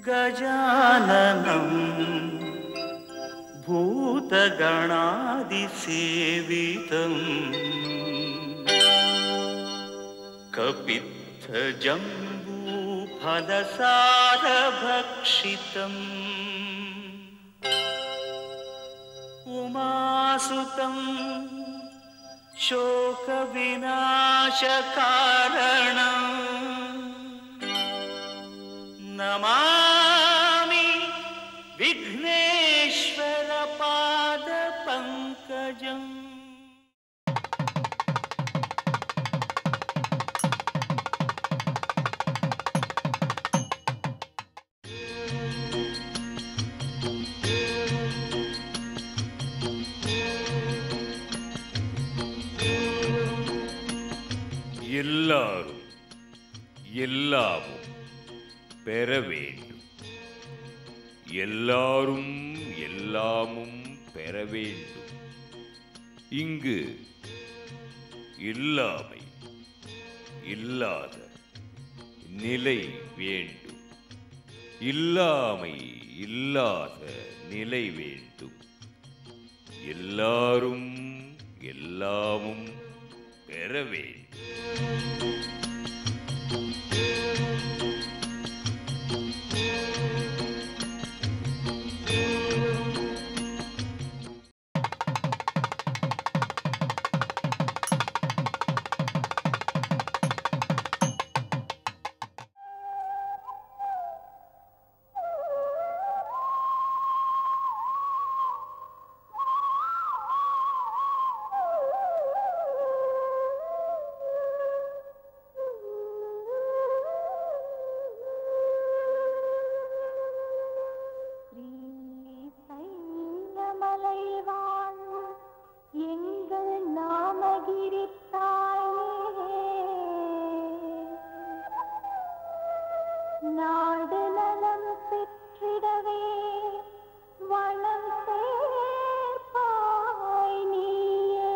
गजाननम् भूतगणादिसेवितम् कपित्थजम्बूफलसारभक्षितम् उमासुतं शोकविनाशकारणम् नमामि विघ्नेश्वरपादपङ्कजम् எல்லாரும் எல்லாமும் பெற வேண்டும் எல்லாரும் எல்லாமும் பெற வேண்டும் இங்கு இல்லாமை இல்லாத நிலை வேண்டும் இல்லாமை இல்லாத நிலை வேண்டும் எல்லாரும் எல்லாமும் பெற வேண்டும் ஸ்ரீசைலமலை வாழும் எங்கள் நாமகிரி தாயே நாடு நலம் பெற்றிடவே வளம் சேர்ப்பாய் நீயே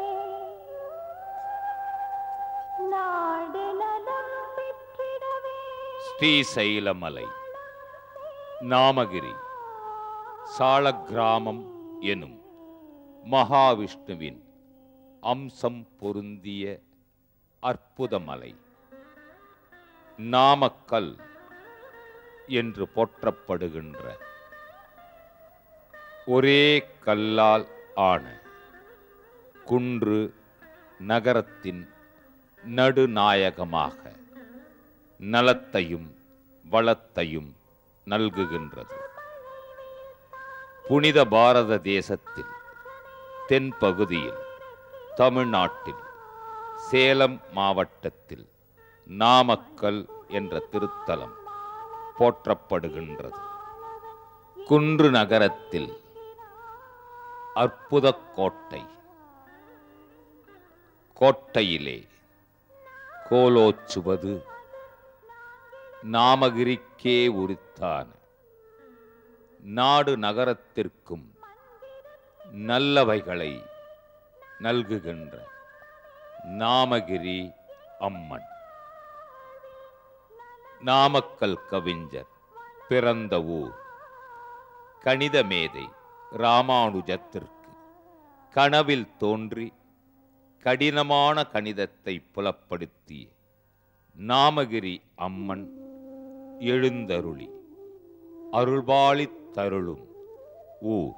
நாடு நலம் பெற்றிடவே ஸ்ரீசைலமலை நாமகிரி சாளக்கிராமம் எனும் மகாவிஷ்ணுவின் அம்சம் பொருந்திய அற்புத மலை நாமக்கல் என்று போற்றப்படுகின்ற ஒரே கல்லால் ஆன குன்று நகரத்தின் நடுநாயகமாக நலத்தையும் வளத்தையும் நல்குகின்றது புனித பாரத தேசத்தில் தென்பகுதியில் தமிழ்நாட்டில் சேலம் மாவட்டத்தில் நாமக்கல் என்ற திருத்தலம் போற்றப்படுகின்றது குன்று நகரத்தில் அற்புத கோட்டை கோட்டையிலே கோலோச்சுவது நாமகிரிக்கே உரித்தான நாடு நகரத்திற்கும் நல்லவைகளை நல்குகின்ற நாமகிரி அம்மன் நாமக்கல் கவிஞர் பிறந்த ஊர் கணித மேதை ராமானுஜத்திற்கு கனவில் தோன்றி கடினமான கணிதத்தை புலப்படுத்திய நாமகிரி அம்மன் எழுந்தருளி அருள்பாலித் தருளும் ஊர்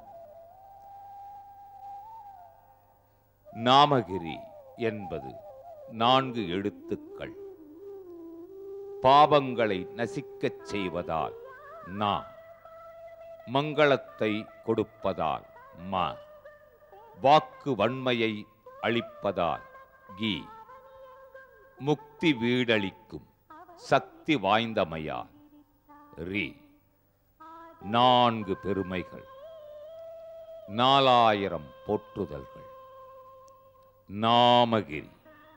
நாமகிரி என்பது நான்கு எழுத்துக்கள் பாவங்களை நசிக்கச் செய்வதால் நா மங்களத்தை கொடுப்பதால் ம வாக்கு வன்மையை அளிப்பதால் கி முக்தி வீடளிக்கும் சக்தி வாய்ந்தமையால் ரி நான்கு பெருமைகள் நாலாயிரம் போற்றுதல்கள் நாமகிரி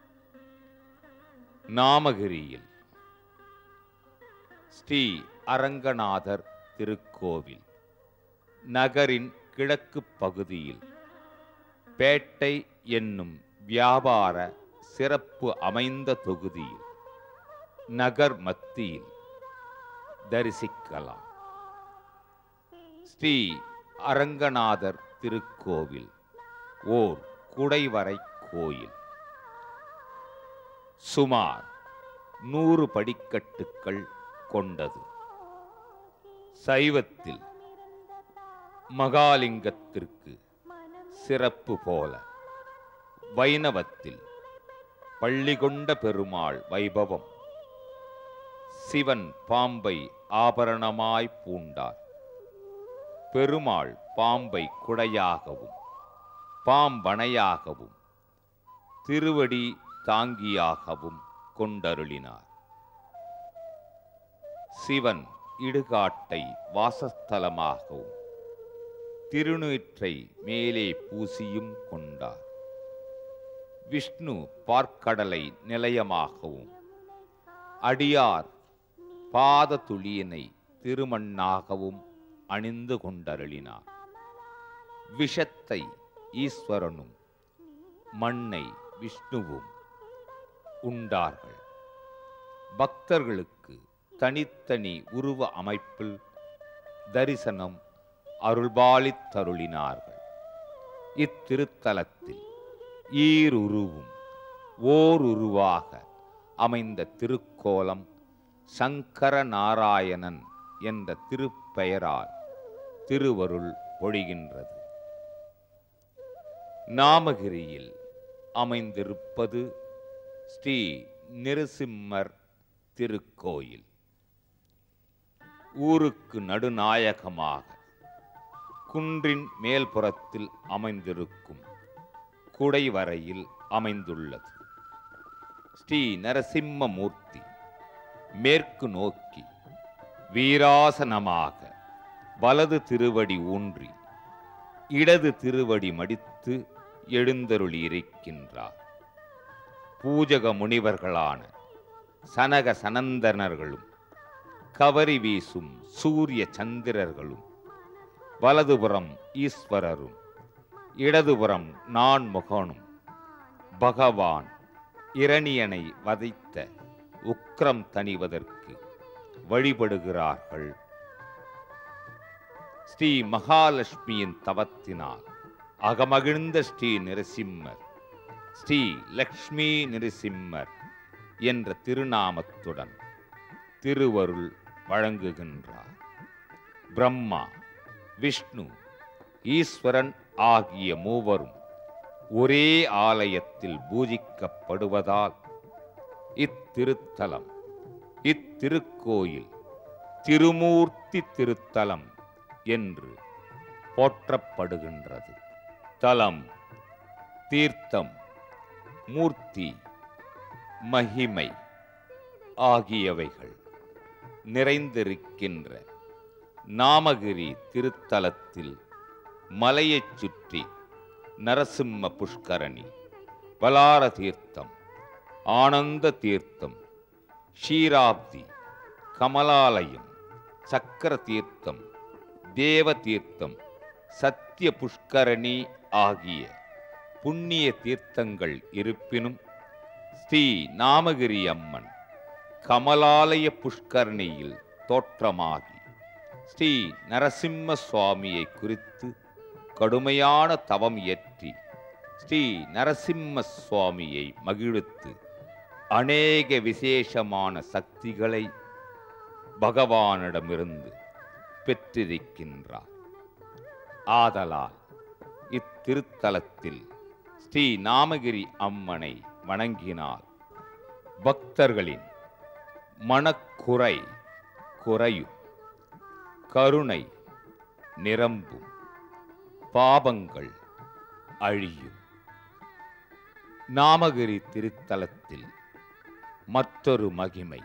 நாமகிரியில் ஸ்ரீ அரங்கநாதர் திருக்கோவில் நகரின் கிழக்கு பகுதியில் பேட்டை என்னும் வியாபார சிறப்பு அமைந்த தொகுதியில் நகர் மத்தியில் தரிசிக்கலாம் ஸ்ரீ அரங்கநாதர் திருக்கோவில் ஓர் குடைவரை கோயில் சுமார் நூறு படிக்கட்டுக்கள் கொண்டது சைவத்தில் மகாலிங்கத்திற்கு சிறப்பு போல வைணவத்தில் பள்ளிகொண்ட பெருமாள் வைபவம் சிவன் பாம்பை ஆபரணமாய் பூண்டார் பெருமாள் பாம்பை குடையாகவும் பாம்பனையாகவும் திருவடி தாங்கியாகவும் கொண்டருளினார் சிவன் இடுகாட்டை வாசஸ்தலமாகவும் திருநீற்றை மேலே பூசியும் கொண்டார் விஷ்ணு பார்க்கடலை நிலையமாகவும் அடியார் பாத துளியினை திருமண்ணாகவும் அணிந்து கொண்டருளினார் விஷத்தை ஈஸ்வரனும் மண்ணை விஷ்ணுவும் உண்டார்கள் பக்தர்களுக்கு தனித்தனி உருவ அமைப்பில் தரிசனம் அருள்பாலித்தருளினார்கள் இத்திருத்தலத்தில் ஈருருவும் ஓருருவாக அமைந்த திருக்கோலம் சங்கர நாராயணன் என்ற திருப்பெயரால் திருவருள் பொழிகின்றது நாமகிரியில் அமைந்திருப்பது ஸ்ரீ நிருசிம்மர் திருக்கோயில் ஊருக்கு நடுநாயகமாக குன்றின் மேல்புறத்தில் அமைந்திருக்கும் குடைவரையில் அமைந்துள்ளது ஸ்ரீ நரசிம்மமூர்த்தி மேற்கு நோக்கி வீராசனமாக வலது திருவடி ஊன்றி இடது திருவடி மடித்து எழுந்தருளியிருக்கின்றார் பூஜக முனிவர்களான சனக சனந்தனர்களும் கவரி வீசும் சூரிய சந்திரர்களும் வலதுபுறம் ஈஸ்வரரும் இடதுபுறம் நான்முகனும் பகவான் இரணியனை வதைத்த உக்கிரம் தணிவதற்கு வழிபடுகிறார்கள் ஸ்ரீ மகாலட்சுமியின் தவத்தினால் அகமகிழ்ந்த ஸ்ரீ நரசிம்மர் ஸ்ரீ லக்ஷ்மி நரசிம்மர் என்ற திருநாமத்துடன் திருவருள் வழங்குகின்றார் பிரம்மா விஷ்ணு ஈஸ்வரன் ஆகிய மூவரும் ஒரே ஆலயத்தில் பூஜிக்கப்படுவதால் இத்திருத்தலம் இத்திருக்கோயில் திருமூர்த்தி திருத்தலம் என்று போற்றப்படுகின்றது தலம் தீர்த்தம் மூர்த்தி மகிமை ஆகியவைகள் நிறைந்திருக்கின்ற நாமகிரி திருத்தலத்தில் மலையைச் சுற்றி நரசிம்ம புஷ்கரணி வலார தீர்த்தம் ஆனந்த தீர்த்தம் ஷீராப்தி கமலாலயம் சக்கர தீர்த்தம் தேவ தீர்த்தம் சத்திய புஷ்கரணி ஆகிய புண்ணிய தீர்த்தங்கள் இருப்பினும் ஸ்ரீ நாமகிரி அம்மன் கமலாலய புஷ்கரணியில் தோற்றமாகி ஸ்ரீ நரசிம்ம சுவாமியை குறித்து கடுமையான தவம் இயற்றி ஸ்ரீ நரசிம்ம சுவாமியை மகிழ்த்து அநேக விசேஷமான சக்திகளை பகவானிடமிருந்து பெற்றிருக்கின்றார் ஆதலால் இத்திருத்தலத்தில் ஸ்ரீ நாமகிரி அம்மனை வணங்கினால் பக்தர்களின் மனக்குறை குறையும் கருணை நிரம்பும் பாபங்கள் அழியும் நாமகிரி திருத்தலத்தில் மற்றொரு மகிமை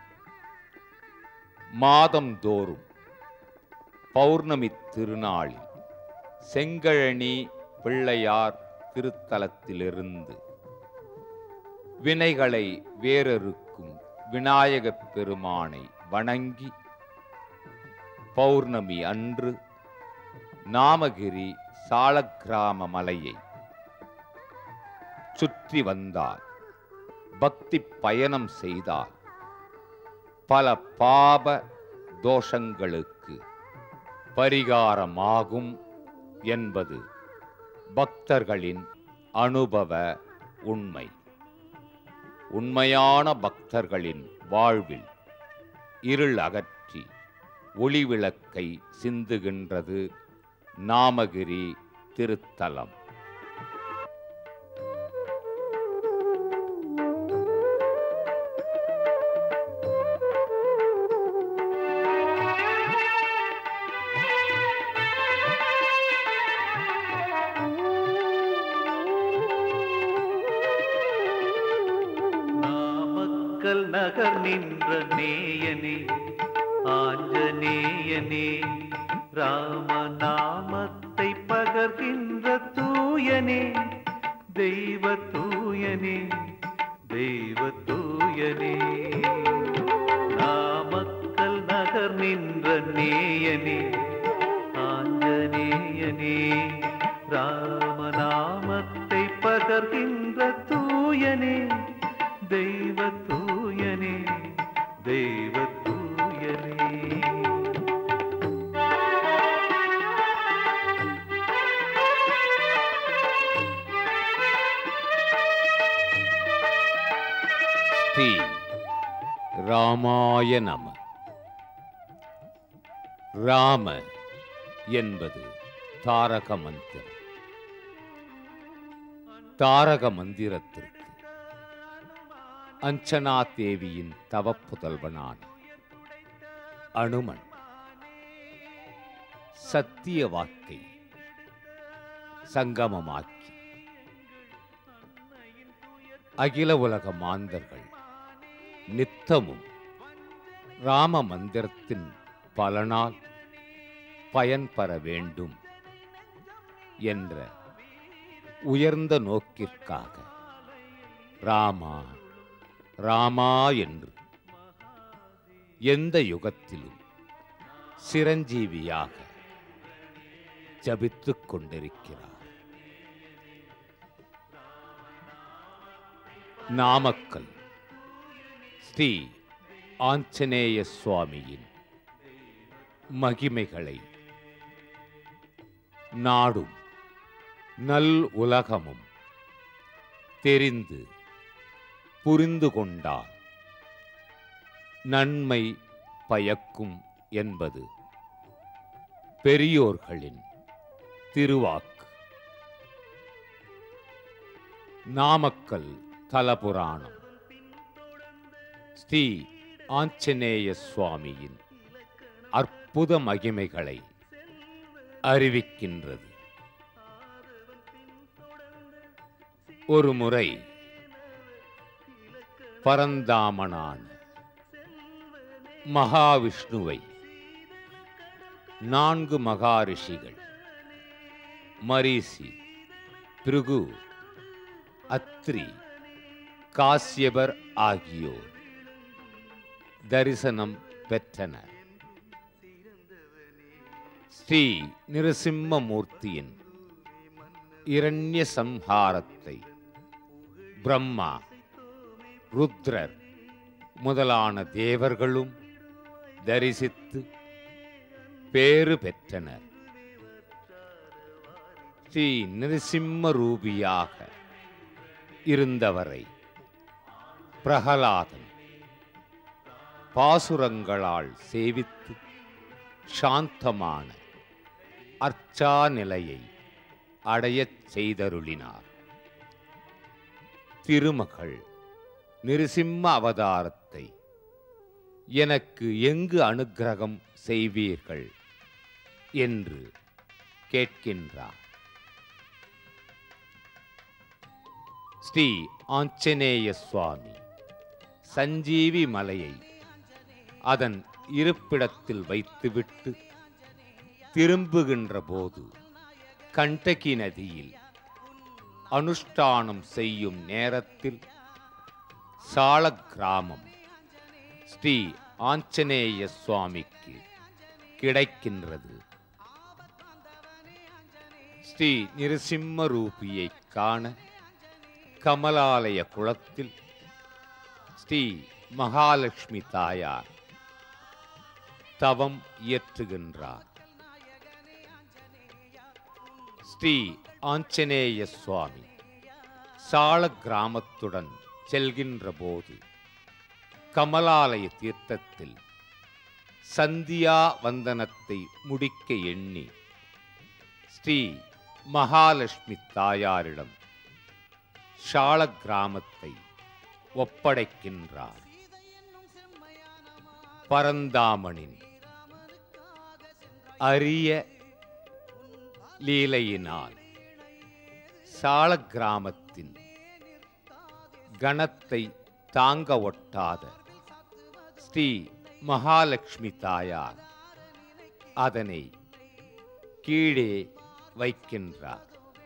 மாதந்தோறும் பௌர்ணமி திருநாளில் செங்கழனி பிள்ளையார் திருத்தலத்திலிருந்து வினைகளை வேறறுக்கும் விநாயகப் பெருமானை வணங்கி பௌர்ணமி அன்று நாமகிரி சாலக்கிராம மலையை சுற்றி வந்தால் பக்தி பயணம் செய்தால் பல பாப தோஷங்களுக்கு பரிகாரமாகும் என்பது பக்தர்களின் அனுபவ உண்மை உண்மையான பக்தர்களின் வாழ்வில் இருள் அகற்றி ஒளிவிளக்கை சிந்துகின்றது நாமகிரி திருத்தலம் நாமக்கல் நகர் நின்ற நேயனே ஆஞ்சநேயனே ராமநாமத்தை பகர்கின்ற தூயனே தெய்வ தூயனே தெய்வ தூயனே நாமக்கல் நகர் நின்ற நேயனே ஆஞ்சநேயனே ராமநாமத்தை பகர்கின்ற தூயனே தெய்வ தூயனே தெய்வ தூயனே ஸ்ரீ ராமாய நம ராம என்பது தாரக மந்திரம் தாரக மந்திரத்திற்கு அஞ்சனா தேவியின் தவப்புதல்வனான அனுமன் சத்திய வாக்கை சங்கமமாக்கி அகில உலக மாந்தர்கள் நித்தமும் ராம மந்திரத்தின் பலனால் பயன்பெற வேண்டும் என்ற உயர்ந்த நோக்கிற்காக ராமா ராமா என்று எந்த யுகத்திலும் சிரஞ்சீவியாக ஜபித்துக் கொண்டிருக்கிறார் நாமக்கல் ஸ்ரீ ஆஞ்சநேய சுவாமியின் மகிமைகளை நாடும் நல் உலகமும் தெரிந்து புரிந்து கொண்டால் நன்மை பயக்கும் என்பது பெரியோர்களின் திருவாக்கு நாமக்கல் தலபுராணம் ஸ்ரீ ஆஞ்சநேய சுவாமியின் அற்புத மகிமைகளை அறிவிக்கின்றது ஒரு முறை பரந்தாமனான மகாவிஷ்ணுவை நான்கு மகாரிஷிகள் மரீசி பிருகு அத்ரி காசியபர் ஆகியோர் தரிசனம் பெற்றனர் ஸ்ரீ நிருசிம்மமூர்த்தியின் இரண்ய சம்ஹாரத்தை பிரம்மா ருத்ரர் முதலான தேவர்களும் தரிசித்து பேறு பெற்றனர் ஸ்ரீ நிருசிம்ம ரூபியாக இருந்தவரை பிரகலாதன் பாசுரங்களால் சேவித்து சாந்தமான அர்ச்சா நிலையை அடையச் செய்தருளினார் திருமகள் நிருசிம்ம அவதாரத்தை எனக்கு எங்கு அனுக்கிரகம் செய்வீர்கள் என்று கேட்கின்றார் ஸ்ரீ ஆஞ்சநேய சுவாமி சஞ்சீவி மலையை அதன் இருப்பிடத்தில் வைத்துவிட்டு திரும்புகின்ற போது கண்டகி நதியில் அனுஷ்டானம் செய்யும் நேரத்தில் சால கிராமம் ஸ்ரீ ஆஞ்சநேய சுவாமிக்கு கிடைக்கின்றது ஸ்ரீ நிருசிம்ம ரூபியை காண கமலாலய குளத்தில் ஸ்ரீ மகாலட்சுமி தாயார் தவம் இயற்றுகின்றார் ஸ்ரீ ஆஞ்சநேய சுவாமி சால கிராமத்துடன் செல்கின்ற போது கமலாலய தீர்த்தத்தில் சந்தியா வந்தனத்தை முடிக்க எண்ணி ஸ்ரீ மகாலட்சுமி தாயாரிடம் ஷால கிராமத்தை ஒப்படைக்கின்றார் பரந்தாமனின் அரிய லீலையினால் சால கிராமத்தின் கணத்தை தாங்க ஒட்டாத ஸ்ரீ மகாலட்சுமி தாயார் அதனை கீழே வைக்கின்றார்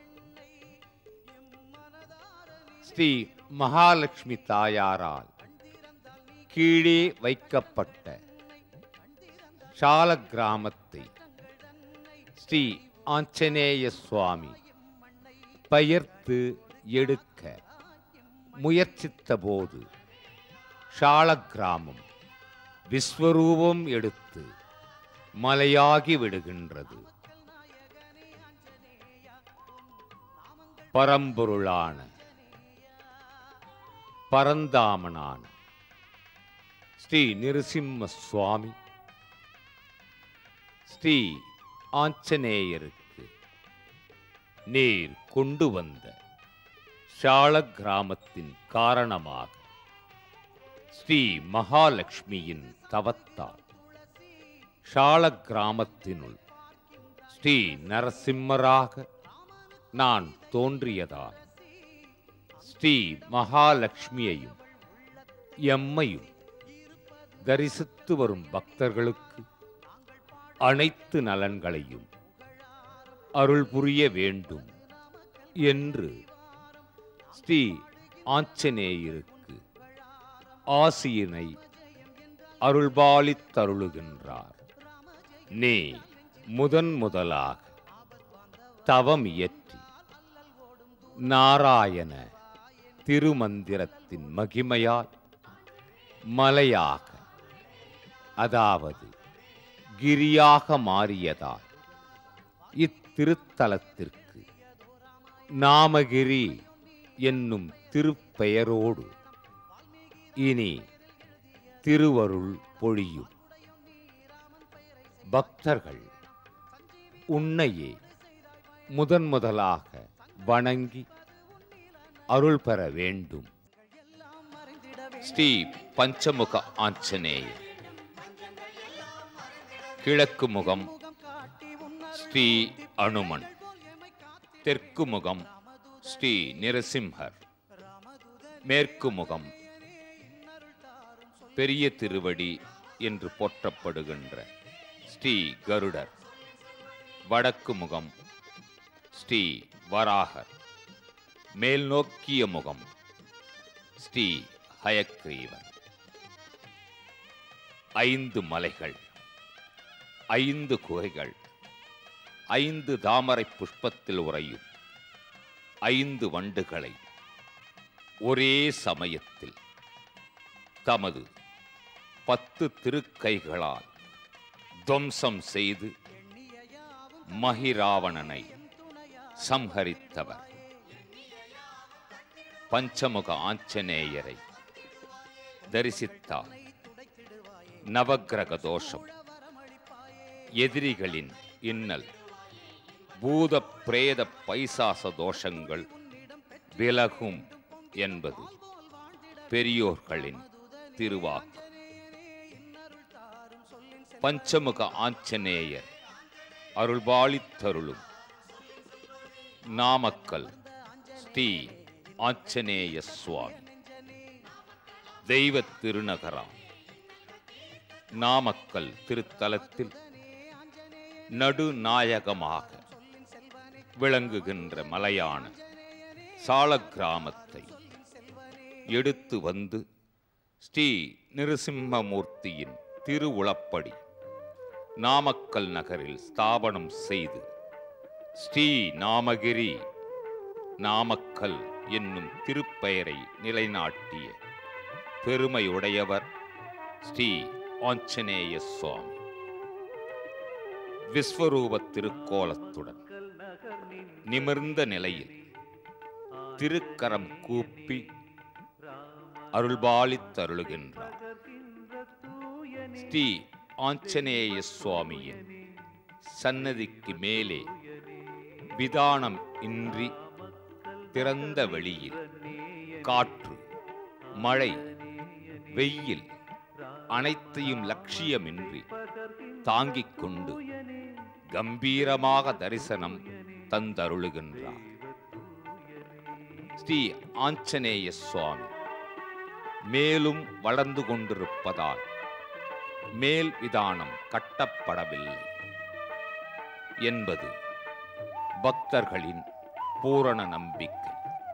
ஸ்ரீ மகாலட்சுமி தாயாரால் கீழே வைக்கப்பட்ட சால கிராமத்தை ஸ்ரீ ஆஞ்சநேய சுவாமி பெயர்த்து எடுக்க முயற்சித்த போது ஷால கிராமம் விஸ்வரூபம் எடுத்து மலையாகி விடுகின்றது பரம்பொருளான பரந்தாமனான ஸ்ரீ நிருசிம்ம சுவாமி ஸ்ரீ ஆஞ்சநேயருக்கு நீர் கொண்டு வந்த ஷால கிராமத்தின் காரணமாக ஸ்ரீ மகாலட்சுமியின் தவத்தால் ஷால கிராமத்தினுள் ஸ்ரீ நரசிம்மராக நான் தோன்றியதால் ஸ்ரீ மகாலட்சுமியையும் எம்மையும் தரிசித்து வரும் பக்தர்களுக்கு அனைத்து நலன்களையும் அருள் புரிய வேண்டும் என்று ஸ்ரீ ஆஞ்சநேயருக்கு ஆசியினை அருள்பாலித்தருளுகின்றார் நீ முதன் முதலாக தவம் இயற்றி நாராயண திருமந்திரத்தின் மகிமையால் மலையாக அதாவது கிரியாக மாறியதால் இத்திருத்தலத்திற்கு நாமகிரி என்னும் திருப்பெயரோடு இனி திருவருள் பொழியும் பக்தர்கள் உன்னையே முதன் முதலாக வணங்கி அருள் பெற வேண்டும் ஸ்ரீ பஞ்சமுக ஆஞ்சநேயர் கிழக்கு முகம் ஸ்ரீ அனுமன் தெற்கு முகம் ஸ்ரீ நிரசிம்ஹர் மேற்கு முகம் பெரிய திருவடி என்று போற்றப்படுகின்ற ஸ்ரீ கருடர் வடக்கு முகம் ஸ்ரீ வராகர் மேல் நோக்கிய முகம் ஸ்ரீ ஹயக்ரீவன் ஐந்து மலைகள் ஐந்து குகைகள் ஐந்து தாமரை புஷ்பத்தில் உறையும் ஐந்து வண்டுகளை ஒரே சமயத்தில் தமது பத்து திருக்கைகளால் துவம்சம் செய்து மகிராவணனை சம்ஹரித்தவர் பஞ்சமுக ஆஞ்சநேயரை தரிசித்தால் நவக்கிரக தோஷம் எதிரிகளின் இன்னல் பூத பிரேத பைசாச தோஷங்கள் விலகும் என்பது பெரியோர்களின் திருவாக்கு பஞ்சமுக ஆஞ்சநேயர் அருள்பாலித்தருளும் நாமக்கல் ஸ்ரீ ஆஞ்சநேய சுவாமி தெய்வ திருநகரம் நாமக்கல் திருத்தலத்தில் நடுநாயகமாக விளங்குகின்ற மலையான சால கிராமத்தை எடுத்து வந்து ஸ்ரீ நிருசிம்மமூர்த்தியின் திருவுளப்படி நாமக்கல் நகரில் ஸ்தாபனம் செய்து ஸ்ரீ நாமகிரி நாமக்கல் என்னும் திருப்பெயரை நிலைநாட்டிய பெருமையுடையவர் ஸ்ரீ ஆஞ்சநேய சுவாமி விஸ்வரூப திருக்கோலத்துடன் நிமிர்ந்த நிலையில் திருக்கரம் கூப்பி அருள்பாலித்தருளுகின்றார் ஸ்ரீ ஆஞ்சநேய சுவாமியின் சன்னதிக்கு மேலே விதானம் இன்றி திறந்த வெளியில் காற்று மழை வெயில் அனைத்தையும் லட்சியமின்றி தாங்கிக் கொண்டு கம்பீரமாக தரிசனம் தந்தருளுகின்றார் ஸ்ரீ ஆஞ்சநேய சுவாமி மேலும் வளர்ந்து கொண்டிருப்பதால் மேல் விதானம் கட்டப்படவில்லை என்பது பக்தர்களின் பூரண நம்பிக்கை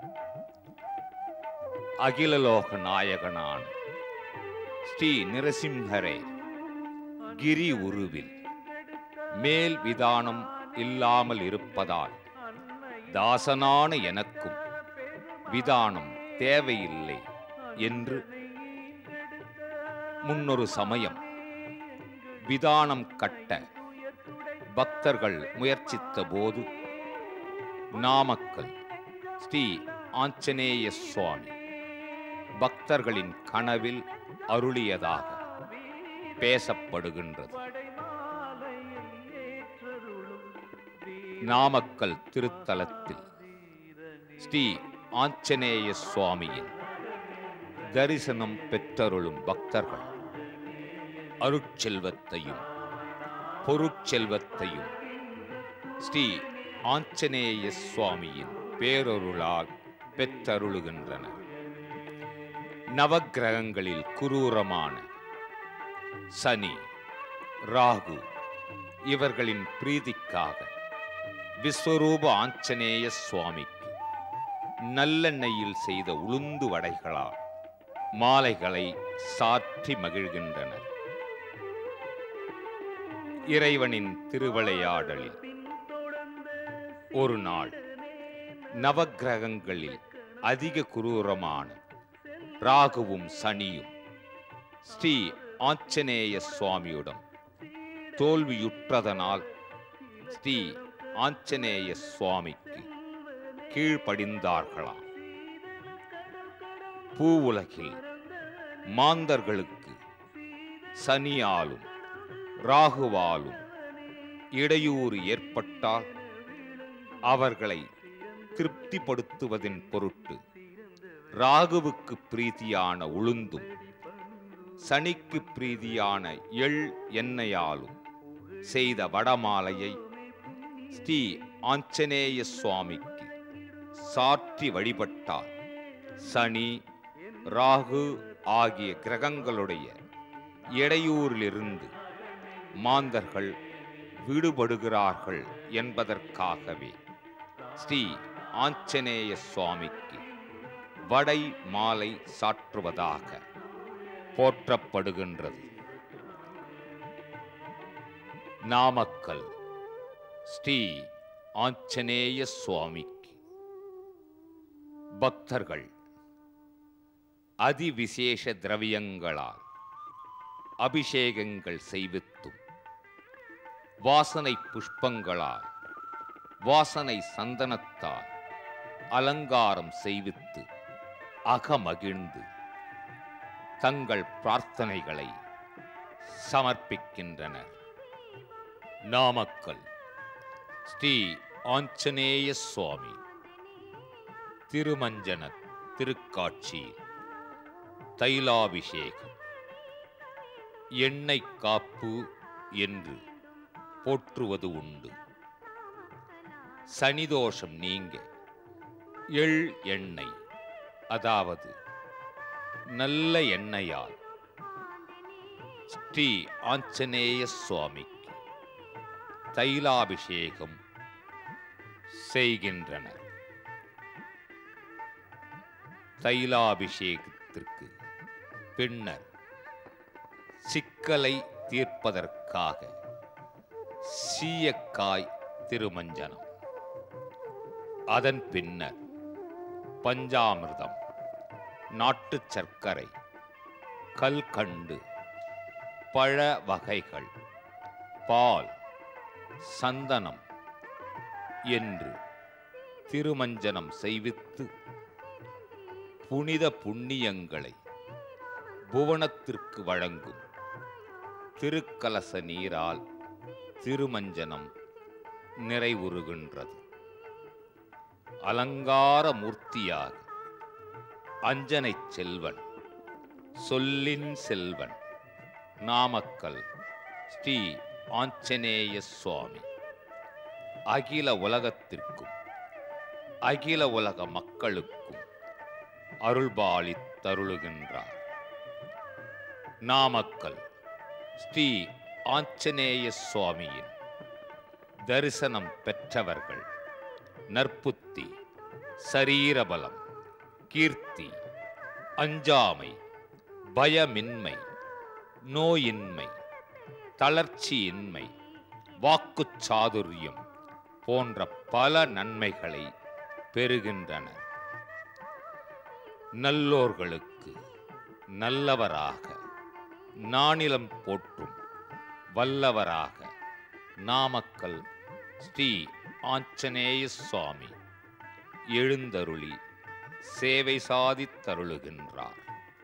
அகிலலோக நாயகனான ஸ்ரீ நிரசிம்ஹரே கிரி உருவில் மேல் விதானம் இல்லாமல் இருப்பதால் தாசனான எனக்கும் விதானம் தேவையில்லை என்று முன்னொரு சமயம் விதானம் கட்ட பக்தர்கள் முயற்சித்த போது நாமக்கல் ஸ்ரீ ஆஞ்சநேய சுவாமி பக்தர்களின் கனவில் அருளியதாக பேசப்படுகின்றது நாமக்கல் திருத்தலத்தில் ஸ்ரீ ஆஞ்சநேய சுவாமியின் தரிசனம் பெற்றருளும் பக்தர்கள் அருட்செல்வத்தையும் பொருட்செல்வத்தையும் ஸ்ரீ ஆஞ்சநேய சுவாமியின் பேரருளால் பெற்றருளுகின்றனர் நவக்கிரகங்களில் குரூரமான சனி ராகு இவர்களின் பிரீதிக்காக விஸ்வரூப ஆஞ்சநேய சுவாமிக்கு நல்லெண்ணெயில் செய்த உளுந்து வடைகளால் மாலைகளை சாற்றி மகிழ்கின்றனர் இறைவனின் திருவிளையாடலில் ஒரு நாள் நவக்கிரகங்களில் அதிக குரூரமான ராகுவும் சனியும் ஸ்ரீ ஆஞ்சநேய சுவாமியுடன் தோல்வியுற்றதனால் ஸ்ரீ ஆஞ்சநேய சுவாமிக்கு கீழ்ப்படிந்தார்களாம் பூவுலகில் மாந்தர்களுக்கு சனியாலும் ராகுவாலும் இடையூறு ஏற்பட்டால் அவர்களை திருப்திப்படுத்துவதின் பொருட்டு ராகுவுக்கு பிரீதியான உளுந்தும் சனிக்கு பிரீதியான எள் எண்ணெயாலும் செய்த வடமாலையை ஸ்ரீ ஆஞ்சநேய சுவாமிக்கு சாற்றி வழிபட்டால் சனி ராகு ஆகிய கிரகங்களுடைய இடையூறிலிருந்து மாந்தர்கள் விடுபடுகிறார்கள் என்பதற்காகவே ஸ்ரீ ஆஞ்சநேய சுவாமிக்கு வடை மாலை சாற்றுவதாக போற்றப்படுகின்றது நாமக்கல் ஸ்ரீ ஆஞ்சநேய சுவாமிக்கு பக்தர்கள் அதிவிசேஷ திரவியங்களால் அபிஷேகங்கள் செய்வித்தும் வாசனை புஷ்பங்களால் வாசனை சந்தனத்தால் அலங்காரம் செய்வித்து அகமகிழ்ந்து தங்கள் பிரார்த்தனைகளை சமர்ப்பிக்கின்றனர் நாமக்கல் ஸ்ரீ ஆஞ்சநேய சுவாமி திருமஞ்சன திருக்காட்சி தைலாபிஷேகம் எண்ணெய் காப்பு என்று போற்றுவது உண்டு சனிதோஷம் நீங்க எள் எண்ணெய் அதாவது நல்ல எண்ணெயால் ஸ்ரீ ஆஞ்சநேய சுவாமிக்கு தைலாபிஷேகம் செய்கின்றனர் தைலாபிஷேகத்திற்கு பின்னர் சிக்கலை தீர்ப்பதற்காக சீயக்காய் திருமஞ்சனம் அதன் பின்னர் பஞ்சாமிர்தம் நாட்டுச் சர்க்கரை கல்கண்டு பழ வகைகள் பால் சந்தனம் என்று திருமஞ்சனம் செய்வித்து புனித புண்ணியங்களை புவனத்திற்கு வழங்கும் திருக்கலச நீரால் திருமஞ்சனம் நிறைவுறுகின்றது அலங்கார மூர்த்தியாக அஞ்சனை செல்வன் சொல்லின் செல்வன் நாமக்கல் ஸ்ரீ ஆஞ்சநேய சுவாமி அகில உலகத்திற்கும் அகில உலக மக்களுக்கும் அருள்பாலித் தருளுகின்றார் நாமக்கல் ஸ்ரீ ஆஞ்சநேய சுவாமியின் தரிசனம் பெற்றவர்கள் நற்புத்தி சரீரபலம் கீர்த்தி அஞ்சாமை பயமின்மை நோயின்மை தளர்ச்சியின்மை வாக்குச் சாதுரியம் போன்ற பல நன்மைகளை பெறுகின்றனர் நல்லோர்களுக்கு நல்லவராக நானிலம் போற்றும் வல்லவராக நாமக்கல் ஸ்ரீ ஆஞ்சநேய சுவாமி எழுந்தருளி சேவை சாதித் தருளுகின்றார்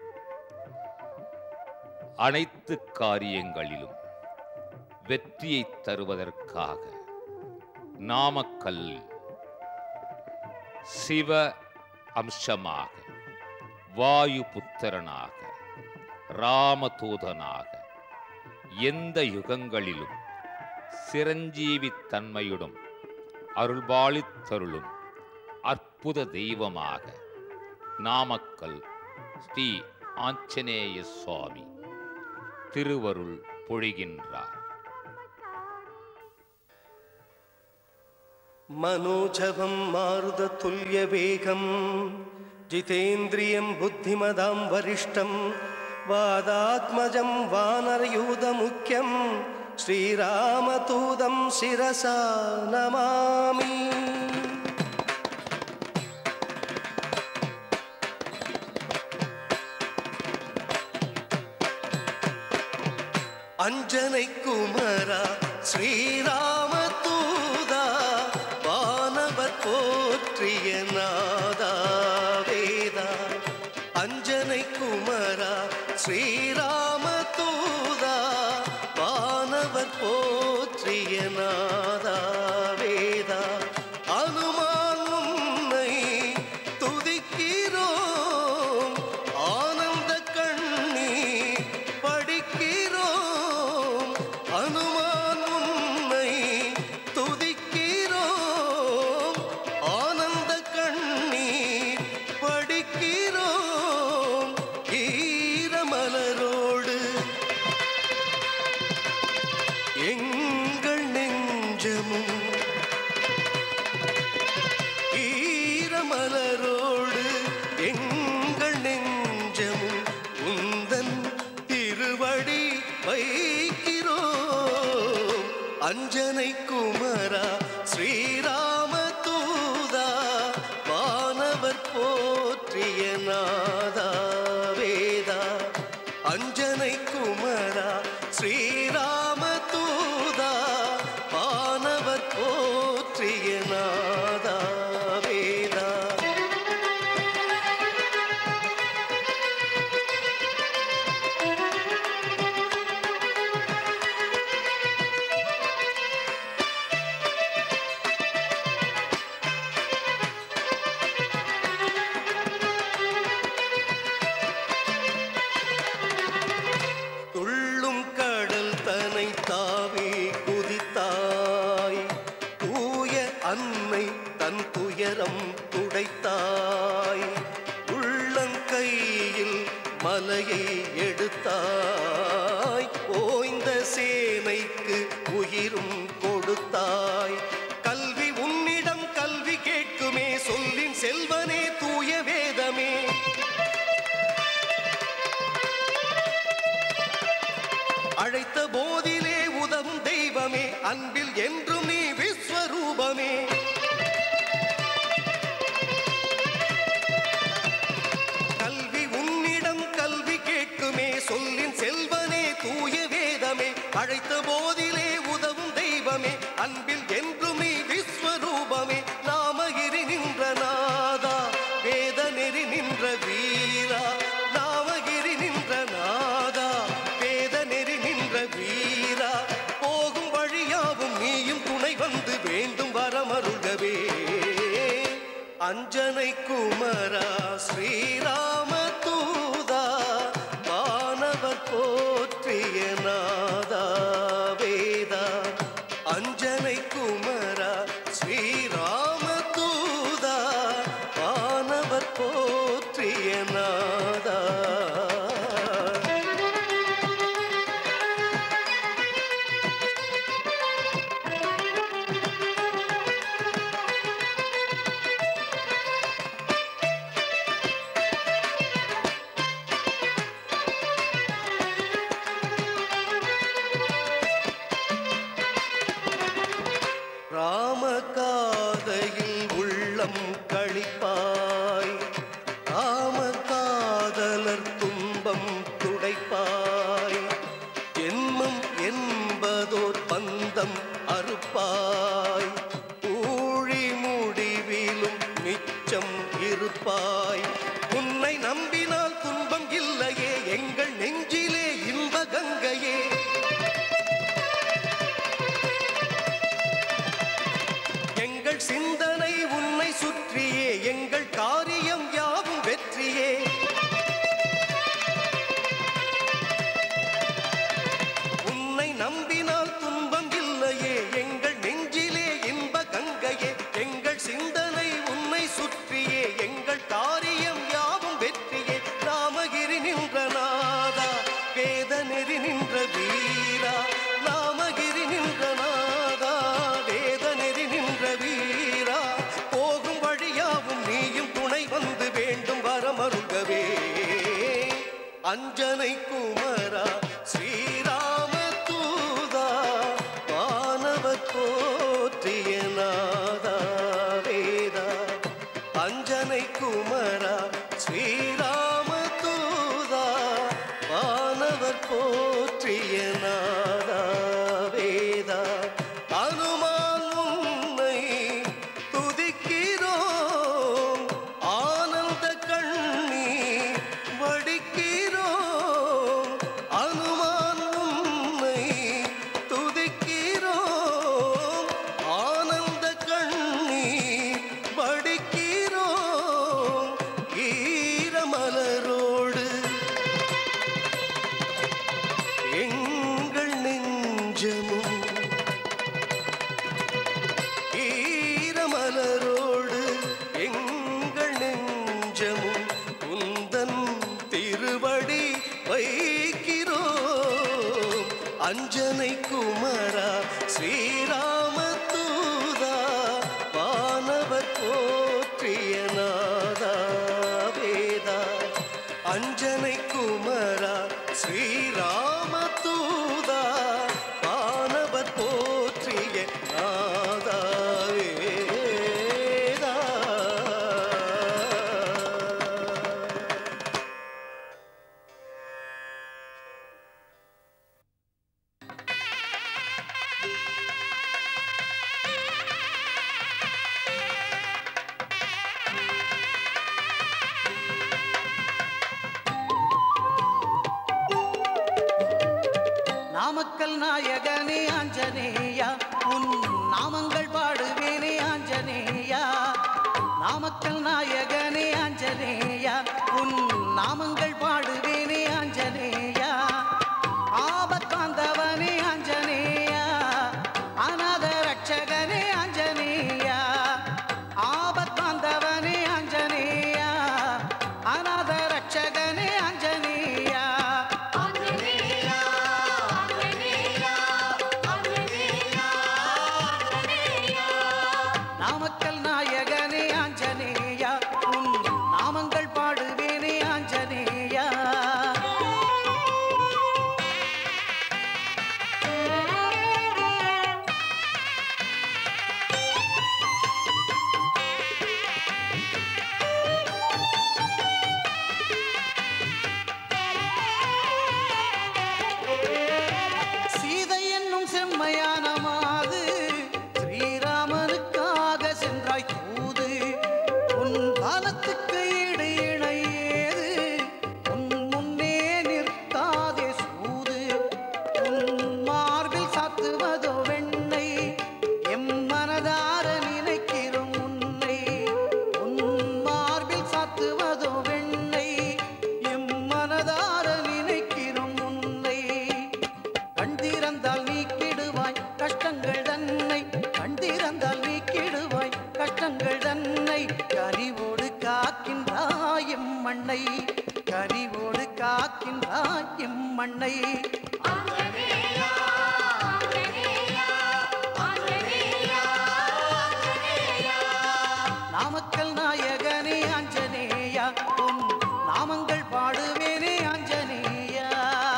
அனைத்து காரியங்களிலும் வெற்றியை தருவதற்காக நாமக்கல் சிவ அம்சமாக வாயு புத்திரனாக ராமதூதனாக எந்த யுகங்களிலும் சிரஞ்சீவி தன்மையுடன் அருள்பாலித்தருளும் அற்புத தெய்வமாக நாமக்கல் ஸ்ரீ ஆஞ்சநேய சுவாமி திருவருள் பொழிகின்றார் मनोजवं मारुततुल्यवेगं जितेन्द्रियं बुद्धिमदां वरिष्ठं वादात्मजं वानरयूधमुख्यं श्रीरामतूदं शिरसा नमामि அஞ்சனை குமரா ஸ்ரீராம தூதா வானவர் போற்றிய நாதா வேதா அஞ்சனை குமரா ஸ்ரீராம தூதா வானவர் போற்றிய நாதா வேதா அனுமான் உன்னை துதிக்கிறோம் ஆனந்த கண்ணீர் படிக்கிறோம் அனுமான் உன்னை துதிக்கிறோம் ஆனந்த கண்ணீர் படிக்கிறோம் ஈரமலரோடு எங்கள் நெஞ்சமும் ஈரமலரோடு எங்கள் நெஞ்சமும் உந்தன் திருவடி வைக்கிறோம் அஞ்சனை குமரா ஸ்ரீராம தூதா வானவர் போற்றிய நாதா வேதா அஞ்சனை குமரா ஸ்ரீராம தூதா வானவர் போற்றிய நாதா வேதா துள்ளும் கடல் தனை தாவி குதித்தாய் தூய அன்னை தன் துயரம் துடைத்தாய் உள்ளங்கையில் மலையை எடுத்தாய் ஓய்ந்த சேனைக்கு உயிரும் கொடுத்தாய் கல்வி உன்னிடம் கல்வி கேட்குமே சொல்லின் செல்வனே தூய வேதமே அழைத்த போதிலே உதவும் தெய்வமே அன்பில் என்றும் நீ விஸ்வரூபமே கல்வி உன்னிடம் கல்வி கேட்குமே சொல்லின் செல்வனே தூய வேதமே அழைத்த போதிலே உதவும் தெய்வமே அன்பில் என்றும் நீ விஸ்வரூபமே அஞ்சனை குமரா ஸ்ரீராம தூதா வானவர் போற்றிய நாதா வேதா அஞ்சனை குமரா ஸ்ரீராம தூதா வானவர் போற்றிய நாதா ராம காதையில் உள்ளம் கழிப்பாய் ராம காதலர் துன்பம் துடைப்பாய் ஜென்மம் என்பதோர் பந்தம் அறுப்பாய் ஊழி முடிவிலும் மிச்சம் இருப்பாய் உன்னை நம்பினால் துன்பம் இல்லையே எங்கள் நெஞ்சிலே இன்ப கங்கையே எங்கள் சிந்தனை உன்னை சுற்றியே எங்கள் காரியம் யாவும் வெற்றியே உன்னை நம்பினால் துன்பம் இல்லையே எங்கள் நெஞ்சிலே இன்ப கங்கையே எங்கள் சிந்தனை உன்னை சுற்றியே எங்கள் காரியம் யாவும் வெற்றியே ராமகிரி நின்ற நாதா வேத நெறி நின்ற வீரா ராமகிரி நின்ற நாதா வேத நெறி நின்ற வீரா போகும் வழியாவும் நீயும் துணை வந்து வேண்டும் வரமருகவே அஞ்சனை குமரா ஸ்ரீராம தூதா வானவர் போற்றிய நாதா வேதா அஞ்சனை குமரா ஸ்ரீராம தூதா வானவர் போற்றிய நாதா வேதா அனுமான் உன்னை துதிக்கிறோம் ஆனந்த கண்ணீர் வடிக்கிறோம் அனுமான் உன்னை துதிக்கிறோம் ஆனந்த கண்ணீர் வடிக்கிறோம் ஈரமலரோடு எங்கள் நெஞ்சமும் ஈரமலரோடு எங்கள் நெஞ்சமும் உந்தன் திருவடி வைக்கிறோம் அஞ்சனை குமரா ஸ்ரீராம தூதா வானவர் போற்றிய நாதா வேதா அஞ்சனை குமரா ஸ்ரீராம தூதா வானவர் போற்றிய நாதா வேதா நாமக்கல் நாயகனே ஆஞ்சநேயா உன் நாமங்கள் பாடுவேனே ஆஞ்சநேயா நாமக்கல் நாயகனே ஆஞ்சநேயா உன் நாமங்கள் பாடுவேனே ஆஞ்சநேயா ஆபத்தாந்தவனே ஆஞ்சநேயா அநாத ரட்சகனே ஆஞ்சநேயா ஆபத்தாந்தவனே ஆஞ்சநேயா அநாத ரட்சகனே ஆஞ்சநேயா நாமக்கல் நாயகனே ஆஞ்சநேயா உன் நாமங்கள் பாடுவேனே ஆஞ்சநேயா சீதை என்னும் செம்மையான மாது ஸ்ரீராமனுக்காக சென்றாய் தூது கஷ்டங்கள் தன்னை கனிவோடு காக்கின்றாய் மண்ணை கனிவோடு காக்கின்றாய் மண்ணை நாமக்கல் நாயகனே ஆஞ்சநேயா உன் நாமங்கள் பாடுவேனே ஆஞ்சநேயா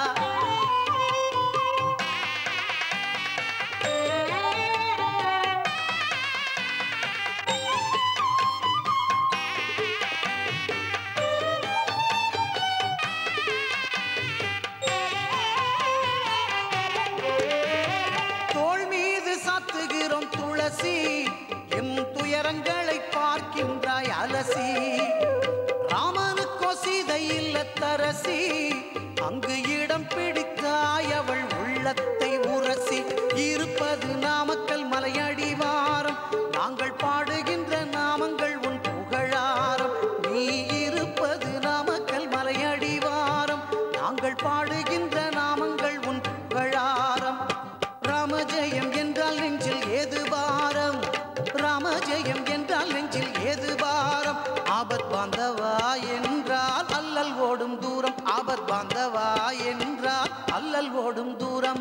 தோள் மீது சாத்துகிறோம் துளசி என் துயரங்களை பார்க்கின்றாய் அலசி ராமனுக்கோ சீதை இல்லத்தரசி அங்கு இடம் பிடித்தாய் அவள் உள்ளத்தை உரசி இருப்பது நாமக்கல் மலையடிவாரம் நாங்கள் பாடுகின்ற நாமங்கள் உன் புகழாரம் நீ இருப்பது நாமக்கல் மலையடிவாரம் நாங்கள் பாடுகின்ற நாமங்கள் உன் புகழாரம் ராமஜெயம் என்றால் நெஞ்சில் ஏது பாரம் ராமஜெயம் என்றால் நெஞ்சில் ஏது பாரம் ஆபத் பாந்தவா என்றால் அல்லல் ஓடும் தூரம் ஆபத் பாந்தவா என்றால் அல்லல் ஓடும் தூரம்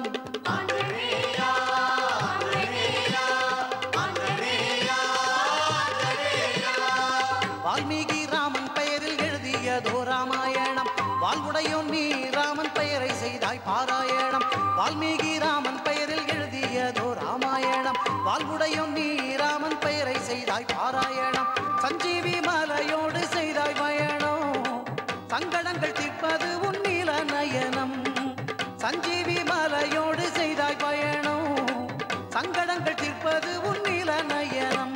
வால்மீகி ராமன் பெயரில் எழுதியதோ ராமாயணம் வாழ்வுடையோன் நீ ராமன் பெயரை செய்தாய் பாராயணம் வால்மீகி ராமன் பெயரில் எழுதியதோ ராமாயணம் வாழ்வுடையோன் நீ ராமன் பெயரை செய்தாய் பாராயணம் சஞ்சீவி மலையோடு செய்தாய் பயணம் சங்கடங்கள் தீர்ப்பது உன் நீல நயனம் சஞ்சீவி மலையோடு செய்தாய் பயணம் சங்கடங்கள் தீர்ப்பது உன் நீல நயனம்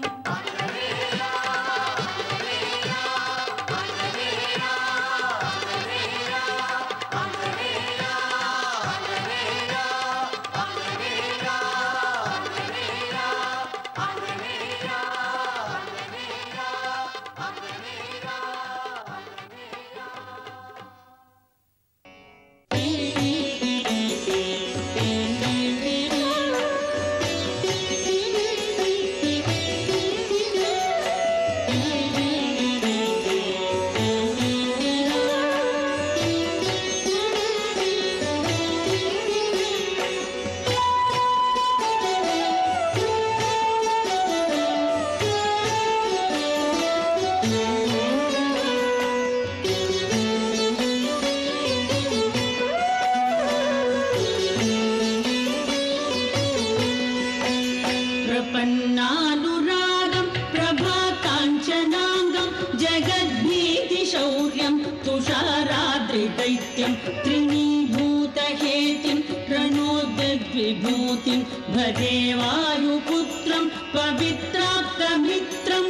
प्रपन्नानुरागं प्रभाकाञ्चनाङ्गं जगद्भीतिशौर्यं तुषाराद्रिदैत्यं त्रिणीभूतहेतिं रणोद्विभूतिं भजे वायुपुत्रं पवित्राप्तमित्रम्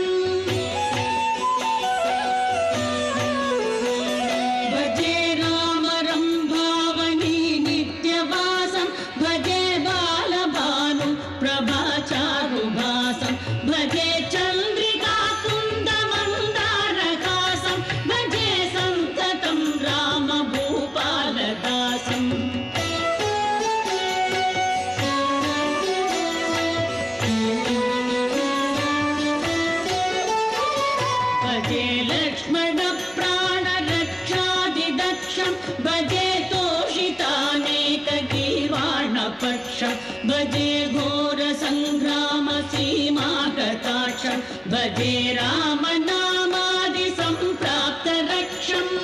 भजे रामरं भावनी नित्यवासं भजे बालभानु प्रभाचारुभासं भजे चन्द्रिकाकुन्दमन्दारकासं भजे सन्ततं रामभूपालदासम् भजे लक्ष्मणप्राणरक्षादिदक्षं भजे तोषितानेकगीर्वाणपक्षं भजे घोरसङ्ग्रामसीमागताक्षं भजे रामनामादिसम्प्राप्तरक्षम्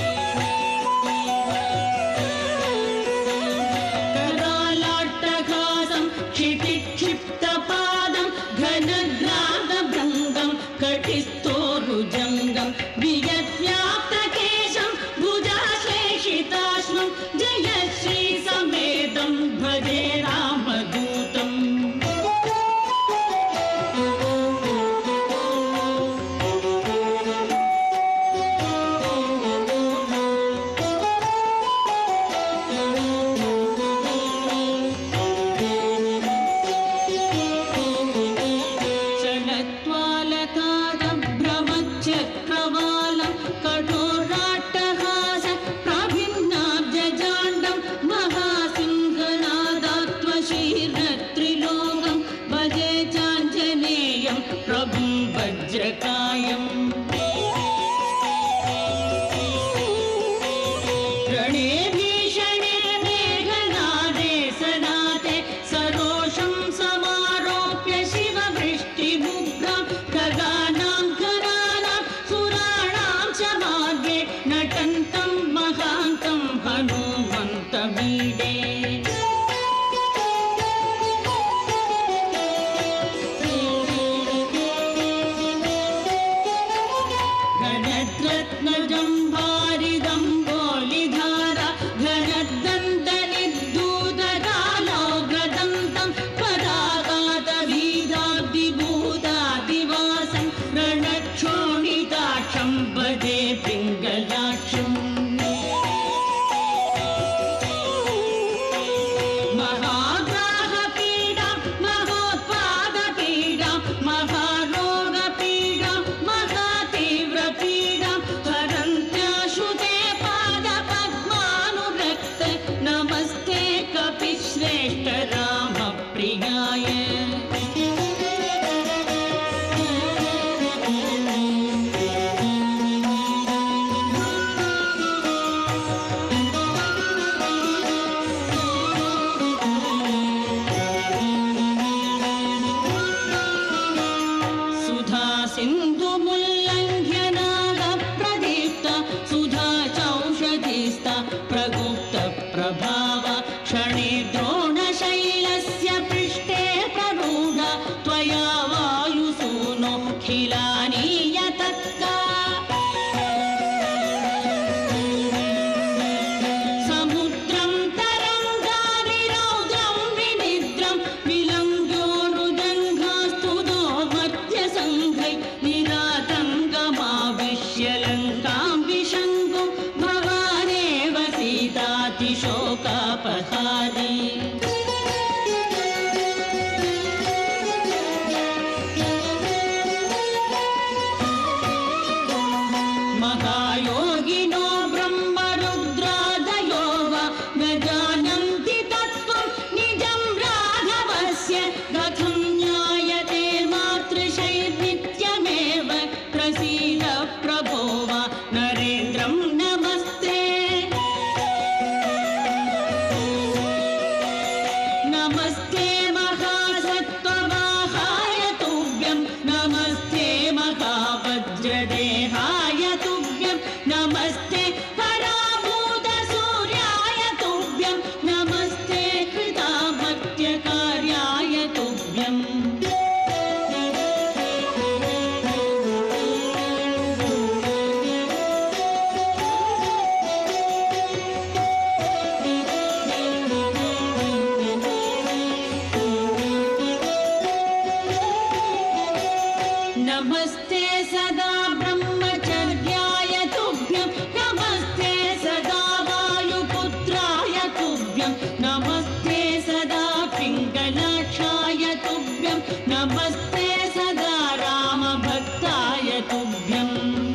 करालाट्टहासं क्षितिक्षिप्तपादं घनग्रादभृङ्गं कटिस्थोरुजङ्गं वियद्व्याप्तकेशं भुजाश्लेषिताश्वं जयश्रीसमेतं भजे रामदूतम् प्रभुं वज्रकायम् रणे भीषणे मेघनादे सदाते सरोषं समारोप्य शिववृष्टिमुग्धं खगानां खगानां सुराणां च मार्गे नटन्तं महान्तं हनुमन्तमीडे घनद्रत्नजं वारिदं बोलिधारा घनद्दन्तनिर्दूतकालोगदन्तं पदागातवीदाब्दिभूतादिवासं रणक्षोणिताक्षं भजे पिङ्गलाक्षम् महाग्राहपीडा महोत्पादपीडा महारोगपीडा महातीव्रपीडा हरन्त्याशुते पादपद्मानुरक्त नमस्ते कपिश्रेष्ठ रामप्रियाय सुधा सिन्धुमुल्लङ्घ्यनागप्रदीप्ता सुधा चौषधिस्ता प्रगुप्त प्रभाव क्षणे द्रोणशैलस्य पृष्ठे प्ररूढा त्वया वायुसूनो खिलानीय तत्का समुद्रं तरङ्गादिरौद्रं विनिद्रं विलङ्घ्योरुजङ्घास्तुतो मध्यसङ्घै निरातङ्गमाविश्य लङ्कां विशङ्कुं भवानेव सीतातिशोकापहारी महायोगिनो ब्रह्मरुद्रादयो वा न जानन्ति तत्त्वं निजं राघवस्य कथं ज्ञायते मातृशैर्नित्यमेव प्रसीद प्रभो वा नरेन्द्रं नमस्ते नमस्ते महासत्त्ववाहाय तुभ्यं नमस्ते महावज्रदेहाय तुभ्यं नमस्ते पराभूतसूर्याय तुभ्यं नमस्ते कृतामत्यकार्याय तुभ्यम् नमस्ते सदा ब्रह्मचर्याय तुभ्यं नमस्ते सदा वायुपुत्राय तुभ्यं नमस्ते सदा पिङ्गलाक्षाय तुभ्यं नमस्ते सदा रामभक्ताय तुभ्यम्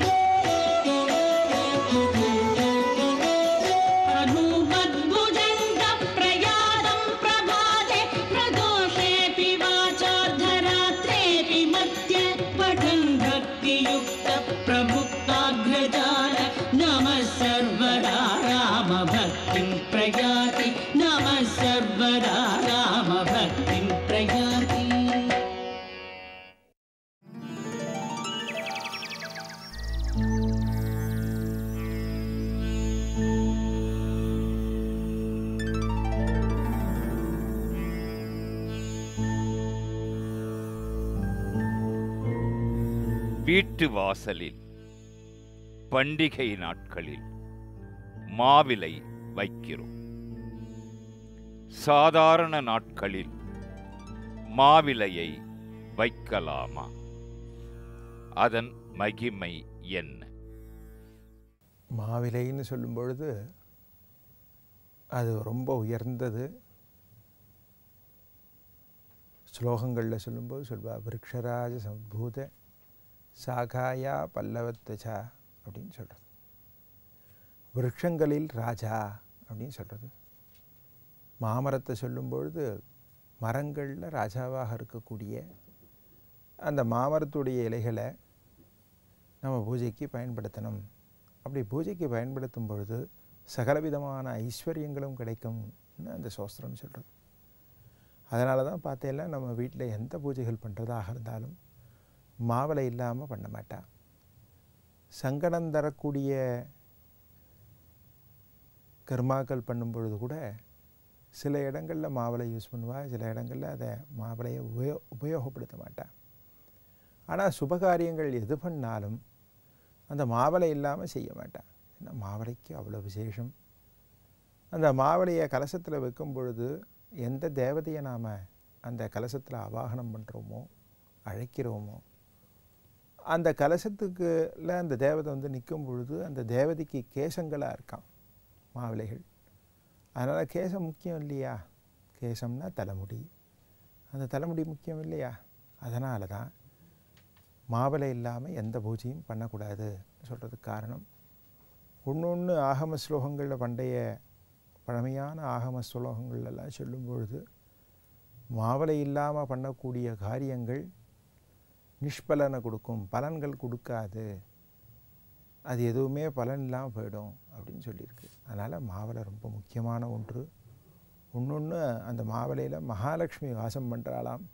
हनुमद्भुजङ्गप्रयादं प्रभाते प्रदोषेऽपि वाचार्धरात्रेऽपि मध्य पठन् भक्तियुक्तप्रभुक्ताग्रजाल नमः सर्वदा रामभक्तिं प्रयाति नमः सर्वदा रामभक्तिं प्रयाति வீட்டு வாசலில் பண்டிகை நாட்களில் மாவிலை வைக்கிறோம் சாதாரண நாட்களில் மாவிலையை வைக்கலாமா அதன் மகிமை என்ன மாவிலைன்னு சொல்லும் பொழுது அது ரொம்ப உயர்ந்தது ஸ்லோகங்களில் சொல்லும்போது சொல்வா விருக்ஷராஜ சம்பூத சாகாயா பல்லவத்தச்சா அப்படின்னு சொல்கிறது விருட்சங்களில் ராஜா அப்படின்னு சொல்கிறது மாமரத்தை சொல்லும் பொழுது மரங்களில் ராஜாவாக இருக்கக்கூடிய அந்த மாமரத்துடைய இலைகளை நம்ம பூஜைக்கு பயன்படுத்தணும் அப்படி பூஜைக்கு பயன்படுத்தும் பொழுது சகலவிதமான ஐஸ்வர்யங்களும் கிடைக்கும்னு அந்த சோஸ்திரம் சொல்கிறது அதனால தான் பார்த்தேன்னா நம்ம வீட்டில் எந்த பூஜைகள் பண்ணுறதாக இருந்தாலும் மாவளை இல்லாமல் பண்ண மாட்டா சங்கடம் தரக்கூடிய கர்மாக்கள் பண்ணும் பொழுது கூட சில இடங்களில் மாவளை யூஸ் பண்ணுவா சில இடங்களில் அதை மாவளையை உபயோ உபயோகப்படுத்த மாட்டா ஆனால் சுபகாரியங்கள் எது பண்ணாலும் அந்த மாவளை இல்லாமல் செய்ய மாட்டான் ஏன்னா மாவளைக்கு அவ்வளோ விசேஷம் அந்த மாவளையை கலசத்தில் வைக்கும் பொழுது எந்த தேவதையை நாம் அந்த கலசத்தில் அவாகனம் பண்ணுறோமோ அழைக்கிறோமோ அந்த கலசத்துக்குள்ள அந்த தேவதை வந்து நிற்கும் பொழுது அந்த தேவதைக்கு கேசங்களாக இருக்கான் மாவிளைகள் அதனால் கேசம் முக்கியம் இல்லையா கேசம்னா தலைமுடி அந்த தலைமுடி முக்கியம் இல்லையா அதனால தான் மாவிளை இல்லாமல் எந்த பூஜையும் பண்ணக்கூடாது சொல்கிறதுக்கு காரணம் ஒன்று ஒன்று ஆகம ஸ்லோகங்களில் பண்டைய பழமையான ஆகம ஸ்லோகங்கள் எல்லாம் சொல்லும் பொழுது மாவளை இல்லாமல் பண்ணக்கூடிய காரியங்கள் நிஷ்பலனை கொடுக்கும் பலன்கள் கொடுக்காது அது எதுவுமே பலன் இல்லாமல் போயிடும் அப்படின்னு சொல்லியிருக்கு அதனால் மாவளை ரொம்ப முக்கியமான ஒன்று ஒன்று அந்த மாவளையில் மகாலட்சுமி வாசம் பண்ணுறாளாம்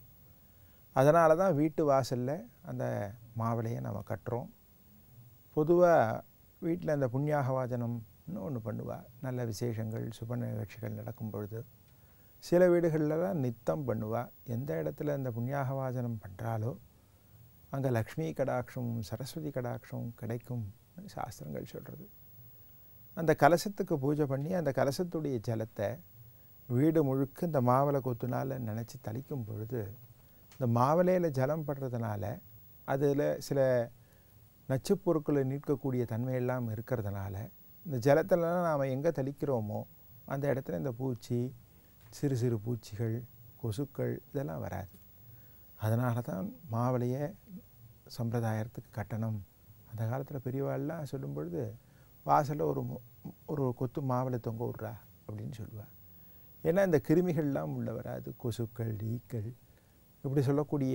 அதனால தான் வீட்டு வாசலில் அந்த மாவளையை நம்ம கட்டுறோம் பொதுவாக வீட்டில் அந்த புண்ணியாக வாஜனம்னு ஒன்று பண்ணுவா நல்ல விசேஷங்கள் சுப நிகழ்ச்சிகள் நடக்கும் பொழுது சில வீடுகள்லாம் நித்தம் பண்ணுவா எந்த இடத்துல இந்த புண்ணியாக வாஜனம் பண்ணுறாலோ அங்கே லக்ஷ்மி கடாட்சமும் சரஸ்வதி கடாட்சமும் கிடைக்கும் சாஸ்திரங்கள் சொல்கிறது அந்த கலசத்துக்கு பூஜை பண்ணி அந்த கலசத்துடைய ஜலத்தை வீடு முழுக்க இந்த மாவளை கொத்துனால் நினச்சி தளிக்கும் பொழுது இந்த மாவளையில் ஜலம் படுறதுனால அதில் சில நச்சுப் பொருட்களை நீக்கக்கூடிய தன்மையெல்லாம் இருக்கிறதுனால இந்த ஜலத்திலலாம் நாம் எங்கே தெளிக்கிறோமோ அந்த இடத்துல இந்த பூச்சி சிறு சிறு பூச்சிகள் கொசுக்கள் இதெல்லாம் வராது அதனால தான் மாவளையை சம்பிரதாயத்துக்கு கட்டணும் அந்த காலத்தில் பெரியவாள்லாம் சொல்லும் பொழுது வாசலில் ஒரு மு- ஒரு கொத்து மாவளை தொங்க விட்றா அப்படின்னு சொல்லுவாள் ஏன்னா இந்த கிருமிகள்லாம் உள்ள வராது கொசுக்கள் ஈக்கள் இப்படி சொல்லக்கூடிய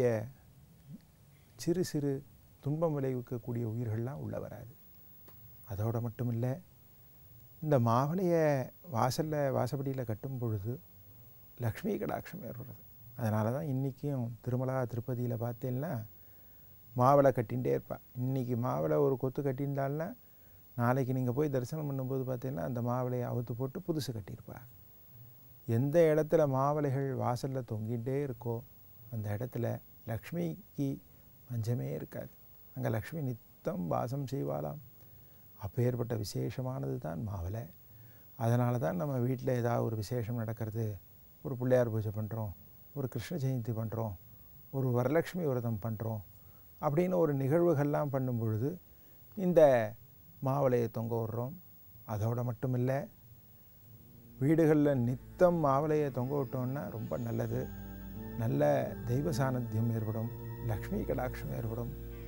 சிறு சிறு துன்பம் விளைவிக்கக்கூடிய உயிர்கள்லாம் உள்ள வராது அதோடு மட்டும் இல்லை இந்த மாவளையை வாசலில் வாசப்படியில் கட்டும் பொழுது லக்ஷ்மி கடாட்சம் ஏற்படுறது அதனால தான் இன்றைக்கும் திருமலா திருப்பதியில் பார்த்தீங்கன்னா மாவளை கட்டிகிட்டே இருப்பா இன்றைக்கி மாவளை ஒரு கொத்து கட்டியிருந்தாள்னா நாளைக்கு நீங்கள் போய் தரிசனம் பண்ணும்போது பார்த்தீங்கன்னா அந்த மாவளையை அவுத்து போட்டு புதுசு கட்டியிருப்பா எந்த இடத்துல மாவளைகள் வாசலில் தொங்கிட்டே இருக்கோ அந்த இடத்துல லக்ஷ்மிக்கு பஞ்சமே இருக்காது அங்கே லக்ஷ்மி நித்தம் வாசம் செய்வாளாம் அப்பேற்பட்ட விசேஷமானது தான் மாவளை அதனால தான் நம்ம வீட்டில் ஏதாவது ஒரு விசேஷம் நடக்கிறது ஒரு பிள்ளையார் பூஜை பண்ணுறோம் ஒரு கிருஷ்ண ஜெயந்தி பண்ணுறோம் ஒரு வரலட்சுமி விரதம் பண்ணுறோம் அப்படின்னு ஒரு நிகழ்வுகள்லாம் பண்ணும் பொழுது இந்த மாவளையை தொங்க விடுறோம் அதோடு மட்டும் இல்லை வீடுகளில் நித்தம் மாவளையை தொங்க விட்டோம்னா ரொம்ப நல்லது நல்ல தெய்வ சாநித்தியம் ஏற்படும் லக்ஷ்மி கடாட்சம் ஏற்படும்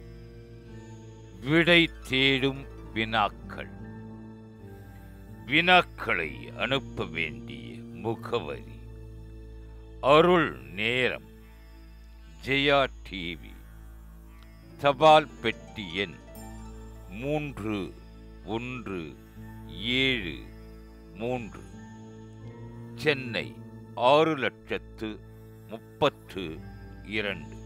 விடை தேடும் வினாக்கள் வினாக்களை அனுப்ப வேண்டிய முகவரி அருள் நேரம் ஜெயா டிவி தபால் பெட்டி எண் மூன்று ஒன்று ஏழு மூன்று சென்னை ஆறு லட்சத்து முப்பத்து இரண்டு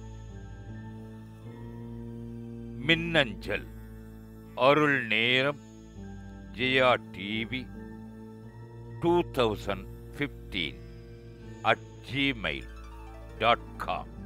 மின்னஞ்சல் அருள் நேரம் Jaya TV two thousand fifteen at Gmail dot com